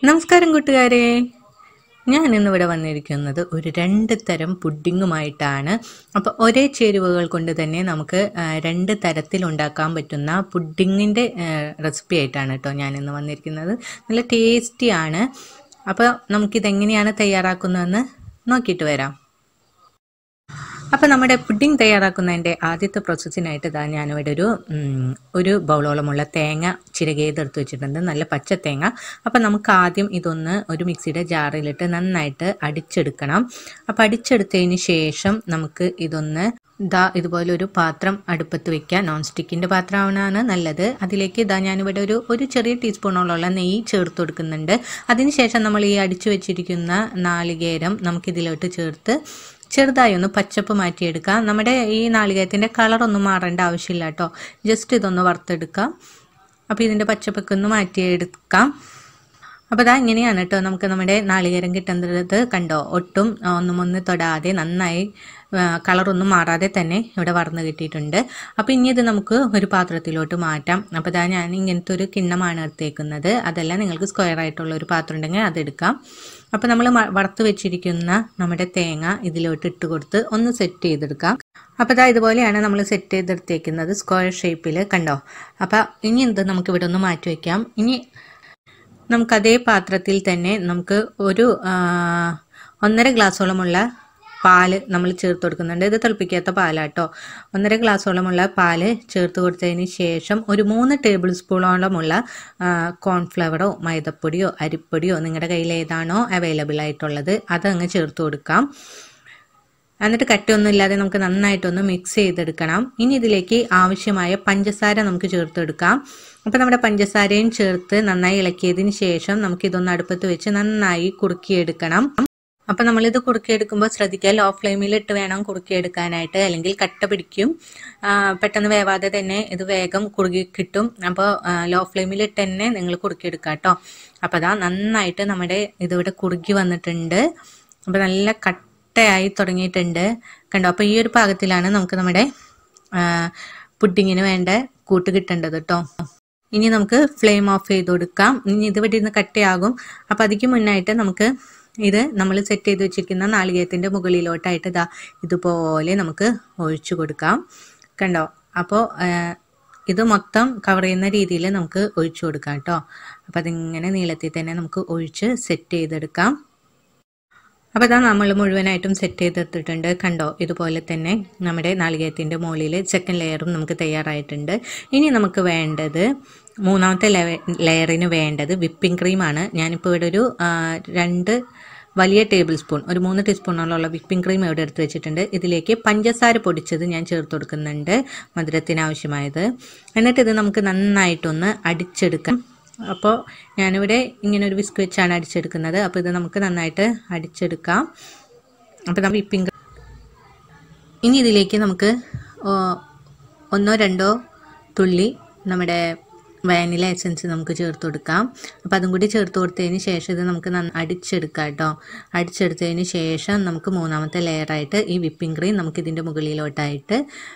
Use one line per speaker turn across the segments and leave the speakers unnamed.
നമസ്കാരം കൂട്ടുകാരെ ഞാൻ ഇന്നിവിടെ വന്നിരിക്കുന്നത് ഒരു രണ്ട് തരം പുഡിങ്ങുമായിട്ടാണ് അപ്പോൾ ഒരേ ചേരുവകൾ കൊണ്ട് തന്നെ നമുക്ക് ആ, രണ്ട് തരത്തിൽ ഉണ്ടാക്കാൻ പറ്റുന്ന പുഡിങ്ങിൻ്റെ റെസിപ്പി ആയിട്ടാണ് കേട്ടോ ഞാൻ ഇന്ന് വന്നിരിക്കുന്നത് നല്ല ടേസ്റ്റിയാണ് അപ്പോൾ നമുക്കിതെങ്ങനെയാണ് തയ്യാറാക്കുന്നതെന്ന് നോക്കിയിട്ട് വരാം അപ്പോൾ നമ്മുടെ പുഡിംഗ് തയ്യാറാക്കുന്നതിൻ്റെ ആദ്യത്തെ പ്രോസസ്സിനായിട്ട് ഇതാ ഞാനിവിടെ ഒരു ഉം, ഒരു ബൗളോളമുള്ള തേങ്ങ ചിരകിയതെടുത്ത് വെച്ചിട്ടുണ്ട് നല്ല പച്ച തേങ്ങ അപ്പോൾ നമുക്ക് ആദ്യം ഇതൊന്ന് ഒരു മിക്സിയുടെ ജാറിലിട്ട് നന്നായിട്ട് അടിച്ചെടുക്കണം അപ്പോൾ അടിച്ചെടുത്തതിന് ശേഷം നമുക്ക് ഇതൊന്ന് ഇതാ ഇതുപോലെ ഒരു പാത്രം അടുപ്പത്ത് വെക്കുക നോൺ സ്റ്റിക്കിൻ്റെ പാത്രമാണ് നല്ലത് അതിലേക്ക് ഇതാ ഞാനിവിടെ ഒരു ഒരു ചെറിയ ടീസ്പൂണോളമുള്ള നെയ്യ് ചേർത്ത് കൊടുക്കുന്നുണ്ട് അതിനുശേഷം നമ്മൾ ഈ അടിച്ചു വെച്ചിരിക്കുന്ന നാളികേരം നമുക്കിതിലോട്ട് ചേർത്ത് ചെറുതായി ഒന്ന് പച്ചപ്പ് മാറ്റിയെടുക്കാം നമ്മുടെ ഈ നാളികേരത്തിൻ്റെ കളറൊന്നും മാറേണ്ട ആവശ്യമില്ല കേട്ടോ ജസ്റ്റ് ഇതൊന്ന് വറുത്തെടുക്കാം അപ്പോൾ ഇതിൻ്റെ പച്ചപ്പൊക്കെ ഒന്ന് മാറ്റിയെടുക്കാം അപ്പോൾ അതാ ഇങ്ങനെയാണ് കേട്ടോ നമുക്ക് നമ്മുടെ നാളികേരം കിട്ടുന്നത് കണ്ടോ ഒട്ടും ആ, ഒന്നും ഒന്ന് തൊടാതെ നന്നായി ആ, കളറൊന്നും മാറാതെ തന്നെ ഇവിടെ വറന്ന് കിട്ടിയിട്ടുണ്ട് അപ്പോൾ ഇനി ഇത് നമുക്ക് ഒരു പാത്രത്തിലോട്ട് മാറ്റാം അപ്പോൾ ഇതാ ഞാൻ ഇങ്ങനത്തെ ഒരു കിണ്ണമാണ് എടുത്തേക്കുന്നത് അതല്ല നിങ്ങൾക്ക് സ്ക്വയർ ആയിട്ടുള്ള ഒരു പാത്രം ഉണ്ടെങ്കിൽ അതെടുക്കാം അപ്പോൾ നമ്മൾ വറുത്ത് വെച്ചിരിക്കുന്ന നമ്മുടെ തേങ്ങ ഇതിലോട്ട് ഇട്ട് കൊടുത്ത് ഒന്ന് സെറ്റ് ചെയ്തെടുക്കാം അപ്പോൾ ഇതാ ഇതുപോലെയാണ് നമ്മൾ സെറ്റ് ചെയ്തെടുത്തേക്കുന്നത് സ്ക്വയർ ഷേപ്പിൽ കണ്ടോ അപ്പോൾ ഇനി എന്ത് നമുക്ക് ഇവിടെ ഒന്ന് മാറ്റി വയ്ക്കാം ഇനി നമുക്ക് അതേ പാത്രത്തിൽ തന്നെ നമുക്ക് ഒരു ആ, ഒന്നര ഗ്ലാസ്സോളമുള്ള പാല് നമ്മൾ ചേർത്ത് കൊടുക്കുന്നുണ്ട് ഇത് തിളപ്പിക്കാത്ത പാലാട്ടോ ഒന്നര ഗ്ലാസ്സോളമുള്ള പാല് ചേർത്ത് കൊടുത്തതിന് ശേഷം ഒരു മൂന്ന് ടേബിൾ സ്പൂണോളമുള്ള ആ, കോൺഫ്ലവറോ മൈദപ്പൊടിയോ അരിപ്പൊടിയോ നിങ്ങളുടെ കയ്യിൽ ഏതാണോ അവൈലബിൾ ആയിട്ടുള്ളത് അത് അങ്ങ് ചേർത്ത് കൊടുക്കാം എന്നിട്ട് കട്ടയൊന്നും ഇല്ലാതെ നമുക്ക് നന്നായിട്ടൊന്ന് മിക്സ് ചെയ്തെടുക്കണം ഇനി ഇതിലേക്ക് ആവശ്യമായ പഞ്ചസാര നമുക്ക് ചേർത്തെടുക്കാം അപ്പോൾ നമ്മുടെ പഞ്ചസാരയും ചേർത്ത് നന്നായി ഇളക്കിയതിന് ശേഷം നമുക്ക് ഇതൊന്ന് അടുപ്പത്ത് വെച്ച് നന്നായി കുറുക്കിയെടുക്കണം അപ്പോൾ നമ്മളിത് കുറുക്കിയെടുക്കുമ്പോൾ ശ്രദ്ധിക്കുക ലോ ഫ്ലെയിമിൽ ഇട്ട് വേണം കുറുക്കിയെടുക്കാനായിട്ട് അല്ലെങ്കിൽ കട്ട പിടിക്കും ആ, പെട്ടെന്ന് വേവാതെ തന്നെ ഇത് വേഗം കുറുകി കിട്ടും അപ്പോൾ ലോ ഫ്ലെയിമിൽ ഇട്ട് തന്നെ നിങ്ങൾ കുറുക്കിയെടുക്കുക കേട്ടോ അപ്പോൾ അതാ നന്നായിട്ട് നമ്മുടെ ഇതിവിടെ കുറുകി വന്നിട്ടുണ്ട് അപ്പോൾ നല്ല കട്ടയായി തുടങ്ങിയിട്ടുണ്ട് കണ്ടോ അപ്പോൾ ഈ ഒരു പാകത്തിലാണ് നമുക്ക് നമ്മുടെ പുഡിങ്ങിന് വേണ്ട കൂട്ട് കിട്ടേണ്ടത് കേട്ടോ ഇനി നമുക്ക് ഫ്ലെയിം ഓഫ് ചെയ്ത് കൊടുക്കാം ഇനി ഇത് ഇവിടെ ഇരുന്ന് കട്ടയാകും അപ്പോൾ അതിക്ക് മുന്നായിട്ട് നമുക്ക് ഇത് നമ്മൾ സെറ്റ് ചെയ്ത് വെച്ചിരിക്കുന്ന നാളികേരത്തിൻ്റെ മുകളിലോട്ടായിട്ട് ഇതാ ഇതുപോലെ നമുക്ക് ഒഴിച്ചു കൊടുക്കാം കണ്ടോ അപ്പോൾ ഇത് മൊത്തം കവർ ചെയ്യുന്ന രീതിയിൽ നമുക്ക് ഒഴിച്ചു കൊടുക്കാം കേട്ടോ അപ്പോൾ അതിങ്ങനെ നീളത്തിൽ തന്നെ നമുക്ക് ഒഴിച്ച് സെറ്റ് ചെയ്തെടുക്കാം അപ്പോൾ ഇതാ നമ്മൾ മുഴുവനായിട്ടും സെറ്റ് ചെയ്തെടുത്തിട്ടുണ്ട് കണ്ടോ ഇതുപോലെ തന്നെ നമ്മുടെ നാളികേരത്തിൻ്റെ മുകളിൽ സെക്കൻഡ് ലെയറും നമുക്ക് തയ്യാറായിട്ടുണ്ട് ഇനി നമുക്ക് വേണ്ടത് മൂന്നാമത്തെ ലെയറിന് വേണ്ടത് വിപ്പിംഗ് ക്രീമാണ് ഞാനിപ്പോൾ ഇവിടെ ഒരു ആ, രണ്ട് വലിയ ടേബിൾ സ്പൂൺ ഒരു മൂന്ന് ടീസ്പൂണോളമുള്ള വിപ്പിംഗ് ക്രീം ഇവിടെ എടുത്ത് വെച്ചിട്ടുണ്ട് ഇതിലേക്ക് പഞ്ചസാര പൊടിച്ചത് ഞാൻ ചേർത്ത് കൊടുക്കുന്നുണ്ട് മധുരത്തിന് ആവശ്യമായത് എന്നിട്ട് ഇത് നമുക്ക് നന്നായിട്ടൊന്ന് അടിച്ചെടുക്കാം അപ്പോൾ ഞാനിവിടെ ഇങ്ങനെ ഒരു വിസ്ക് വെച്ചാണ് അടിച്ചെടുക്കുന്നത് അപ്പോൾ ഇത് നമുക്ക് നന്നായിട്ട് അടിച്ചെടുക്കാം അപ്പോൾ നമ്മൾ വിപ്പിംഗ് ഇനി ഇതിലേക്ക് നമുക്ക് ഓ- ഒന്നോ രണ്ടോ തുള്ളി നമ്മുടെ വാനില എസൻസ് നമുക്ക് ചേർത്ത് കൊടുക്കാം അപ്പോൾ അതും കൂടി ചേർത്ത് കൊടുത്തതിന് ശേഷം ഇത് നമുക്ക് നന്ന അടിച്ചെടുക്കാം കേട്ടോ അടിച്ചെടുത്തതിന് ശേഷം നമുക്ക് മൂന്നാമത്തെ ലെയറായിട്ട് ഈ വിപ്പിംഗ് ക്രീം നമുക്ക് ഇതിൻ്റെ മുകളിലോട്ടായിട്ട്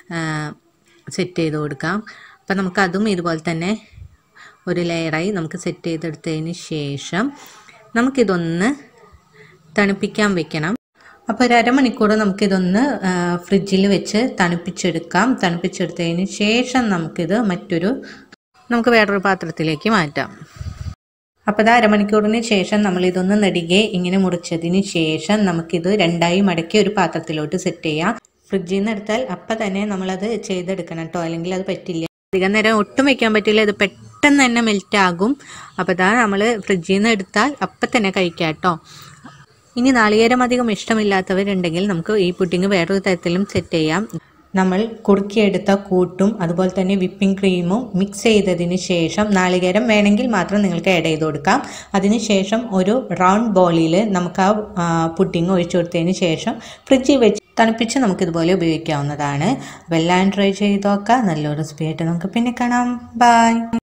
സെറ്റ് ചെയ്ത് കൊടുക്കാം അപ്പോൾ നമുക്ക് അതും ഇതുപോലെ തന്നെ ഒരു ലെയറായി നമുക്ക് സെറ്റ് ചെയ്തെടുത്തതിന് ശേഷം നമുക്കിതൊന്ന് തണുപ്പിക്കാൻ വെക്കണം അപ്പോൾ ഒരു അരമണിക്കൂർ നമുക്കിതൊന്ന് ഫ്രിഡ്ജിൽ വെച്ച് തണുപ്പിച്ചെടുക്കാം തണുപ്പിച്ചെടുത്തതിന് ശേഷം നമുക്കിത് മറ്റൊരു നമുക്ക് വേറൊരു പാത്രത്തിലേക്ക് മാറ്റാം അപ്പോൾ ഇത് അരമണിക്കൂറിന് ശേഷം നമ്മൾ ഇതൊന്ന് നെടുകെ ഇങ്ങനെ മുറിച്ചതിന് ശേഷം നമുക്കിത് രണ്ടായി മടക്കി ഒരു പാത്രത്തിലോട്ട് സെറ്റ് ചെയ്യാം ഫ്രിഡ്ജിൽ നിന്ന് എടുത്താൽ അപ്പം തന്നെ നമ്മളത് ചെയ്തെടുക്കണം കേട്ടോ അല്ലെങ്കിൽ അത് പറ്റില്ല അധികം നേരം ഒട്ടും വെക്കാൻ പറ്റില്ല ഇത് പെട്ടെന്ന് തന്നെ മെൽറ്റ് ആകും അപ്പോൾ ഇതാ നമ്മൾ ഫ്രിഡ്ജിൽ നിന്ന് എടുത്താൽ അപ്പം തന്നെ കഴിക്കാം കേട്ടോ ഇനി നാളികേരം അധികം ഇഷ്ടമില്ലാത്തവരുണ്ടെങ്കിൽ നമുക്ക് ഈ പുഡിങ് വേറൊരു തരത്തിലും സെറ്റ് ചെയ്യാം നമ്മൾ കുറുക്കിയെടുത്ത കൂട്ടും അതുപോലെ തന്നെ വിപ്പിംഗ് ക്രീമും മിക്സ് ചെയ്തതിന് ശേഷം നാളികേരം വേണമെങ്കിൽ മാത്രം നിങ്ങൾക്ക് ആഡ് ചെയ്ത് കൊടുക്കാം അതിനുശേഷം ഒരു റൗണ്ട് ബോളിൽ നമുക്ക് ആ പുഡിങ് ഒഴിച്ചു കൊടുത്തതിന് ശേഷം ഫ്രിഡ്ജിൽ വെച്ച് തണുപ്പിച്ച് നമുക്കിതുപോലെ ഉപയോഗിക്കാവുന്നതാണ് അപ്പോൾ എല്ലാം ട്രൈ ചെയ്ത് നോക്കാം നല്ലൊരു റെസിപ്പി ആയിട്ട് നമുക്ക് പിന്നെ കാണാം ബൈ